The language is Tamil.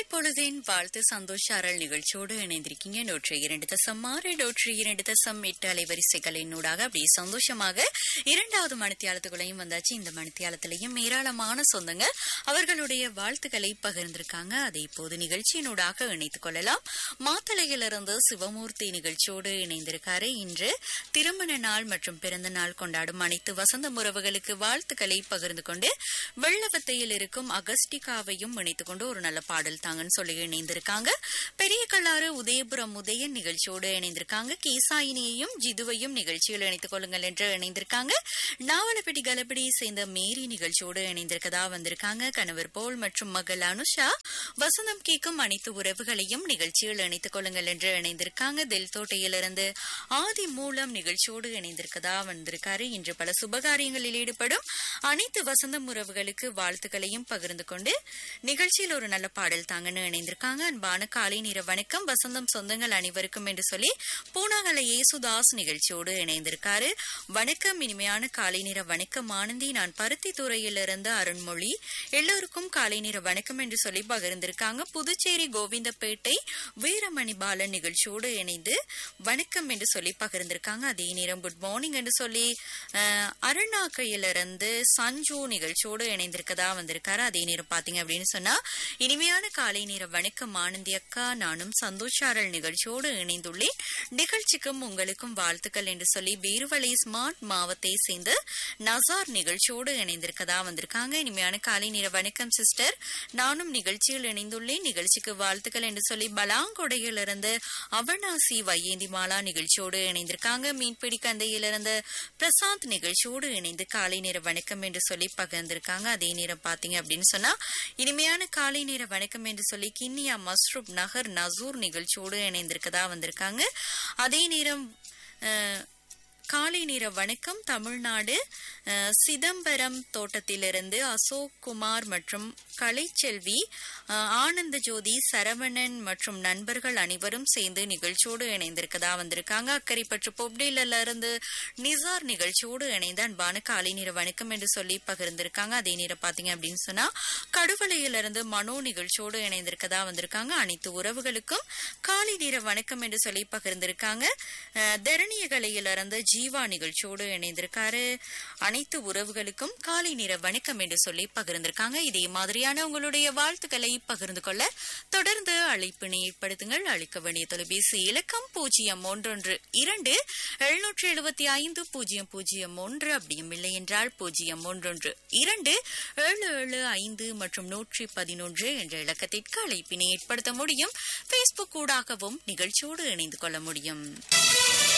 பொழுதின் வாழ்த்து சந்தோஷ அறல் நிகழ்ச்சியோடு இணைந்திருக்கீங்க நூற்றி இரண்டு தசம் ஆறு நூற்றி இரண்டு தசம் எட்டு அலைவரிசைகளினூடாக அப்படி சந்தோஷமாக இரண்டாவது மணித்தியாலத்துக்குள்ளையும் வந்தாச்சு இந்த மணித்தியாலத்திலையும் ஏராளமான சொந்தங்க அவர்களுடைய வாழ்த்துக்களை பகிர்ந்திருக்காங்க அதை இப்போது நிகழ்ச்சியினூடாக இணைத்துக் கொள்ளலாம் மாத்தளையிலிருந்து சிவமூர்த்தி நிகழ்ச்சியோடு இணைந்திருக்காரு இன்று திருமண நாள் மற்றும் பிறந்த நாள் கொண்டாடும் அனைத்து வசந்த உறவுகளுக்கு வாழ்த்துக்களை பகிர்ந்து கொண்டு வெள்ளவத்தையில் இருக்கும் அகஸ்டிகாவையும் இணைத்துக் கொண்டு ஒரு நல்ல பாடல் தாங்கன்னு சொல்லி இணைந்திருக்காங்க பெரிய கல்லாறு உதயபுரம் உதயன் நிகழ்ச்சியோடு இணைந்திருக்காங்க கேசாயினியையும் ஜிதுவையும் நிகழ்ச்சியில் இணைத்துக் கொள்ளுங்கள் என்று இணைந்திருக்காங்க நாவலப்பட்டி கலப்படி சேர்ந்த மேரி நிகழ்ச்சியோடு இணைந்திருக்கதா வந்திருக்காங்க கணவர் போல் மற்றும் மகள் அனுஷா வசந்தம் கேட்கும் அனைத்து உறவுகளையும் நிகழ்ச்சியில் இணைத்துக் கொள்ளுங்கள் என்று இணைந்திருக்காங்க தில் தோட்டையிலிருந்து ஆதி மூலம் நிகழ்ச்சியோடு இணைந்திருக்கதா வந்திருக்காரு இன்று பல சுபகாரியங்களில் ஈடுபடும் அனைத்து வசந்தம் உறவுகளுக்கு வாழ்த்துக்களையும் பகிர்ந்து கொண்டு நிகழ்ச்சியில் ஒரு நல்ல பாடல் தாங்கன்னு இணைந்திருக்காங்க அன்பான காலை நேர வணக்கம் வசந்தம் சொந்தங்கள் அனைவருக்கும் என்று சொல்லி பூனாகல இயேசுதாஸ் நிகழ்ச்சியோடு இணைந்திருக்காரு வணக்கம் இனிமையான காலை நேர வணக்கம் ஆனந்தி நான் பருத்தி துறையிலிருந்து அருண்மொழி எல்லோருக்கும் காலை நேர வணக்கம் என்று சொல்லி பகிர்ந்திருக்காங்க புதுச்சேரி கோவிந்தப்பேட்டை வீரமணி பாலன் நிகழ்ச்சியோடு இணைந்து வணக்கம் என்று சொல்லி பகிர்ந்திருக்காங்க அதே நேரம் குட் மார்னிங் என்று சொல்லி அஹ், அருணாக்கையிலிருந்து சஞ்சு நிகழ்ச்சியோடு இணைந்திருக்கதா வந்திருக்காரு அதே நேரம் பாத்தீங்க அப்படின்னு சொன்னா இனிமையான காலை நேர வணக்கம் ஆனந்தி அக்கா நானும் சந்தோஷாரல் நிகழ்ச்சியோடு இணைந்துள்ளேன் நிகழ்ச்சிக்கும் உங்களுக்கும் வாழ்த்துக்கள் என்று சொல்லி பேருவளை ஸ்மார்ட் மாவத்தை சேர்ந்து நசார் நிகழ்ச்சியோடு இணைந்திருக்கதா வந்திருக்காங்க இனிமையான காலை நேர வணக்கம் சிஸ்டர் நானும் நிகழ்ச்சியில் இணைந்துள்ளேன் நிகழ்ச்சிக்கு வாழ்த்துக்கள் என்று சொல்லி பலாங்கொடையிலிருந்து அவனாசி வையேந்தி மாலா நிகழ்ச்சியோடு இணைந்திருக்காங்க மீன்பிடி கந்தையிலிருந்து பிரசாந்த் நிகழ்ச்சியோடு இணைந்து காலை நேர வணக்கம் என்று சொல்லி பகிர்ந்திருக்காங்க அதே நேரம் பாத்தீங்க அப்படின்னு சொன்னா இனிமையான காலை நேர வணக்கம் என்று சொல்லி கிண்ணியா மஸ்ரூப் நகர் நசூர் நிகழ்ச்சியோடு இணைந்திருக்கதா வந்திருக்காங்க அதே நேரம் அஹ், காலை நேர வணக்கம் தமிழ்நாடு அஹ், சிதம்பரம் தோட்டத்திலிருந்து அசோக் குமார் மற்றும் கலைச்செல்வி அஹ், ஆனந்த ஜோதி சரவணன் மற்றும் நண்பர்கள் அனைவரும் சேர்ந்து நிகழ்ச்சியோடு இணைந்திருக்கதா வந்திருக்காங்க அக்கரைப்பற்று பொப்டேல இருந்து நிசார் நிகழ்ச்சியோடு இணைந்து அன்பான காலை நேர வணக்கம் என்று சொல்லி பகிர்ந்திருக்காங்க அதே நேரம் பாத்தீங்க அப்படின்னு சொன்னா கடுவலையிலிருந்து மனோ நிகழ்ச்சியோடு இணைந்திருக்கதா வந்திருக்காங்க அனைத்து உறவுகளுக்கும் காலை நேர வணக்கம் என்று சொல்லி பகிர்ந்திருக்காங்க அஹ், தரணியகலையிலிருந்து ஜீவா நிகழ்ச்சியோடு இணைந்திருக்காரு அனைத்து உறவுகளுக்கும் காலை நேர வணக்கம் என்று சொல்லி பகிர்ந்திருக்காங்க இதே மாதிரியான உங்களுடைய வாழ்த்துக்களை பகிர்ந்து கொள்ள தொடர்ந்து அழைப்பினை ஏற்படுத்துங்கள் அளிக்க வேண்டிய தொலைபேசி இலக்கம் பூஜ்ஜியம் ஒன்றொன்று இரண்டு எழுநூற்றி எழுபத்தி ஐந்து பூஜ்ஜியம் பூஜ்ஜியம் ஒன்று அப்படியும் இல்லை என்றால் பூஜ்ஜியம் ஒன்றொன்று இரண்டு ஏழு ஏழு ஐந்து மற்றும் நூற்றி பதினொன்று என்ற இலக்கத்திற்கு அழைப்பினை ஏற்படுத்த முடியும் பேஸ்புக் ஊடாகவும் நிகழ்ச்சியோடு இணைந்து கொள்ள முடியும்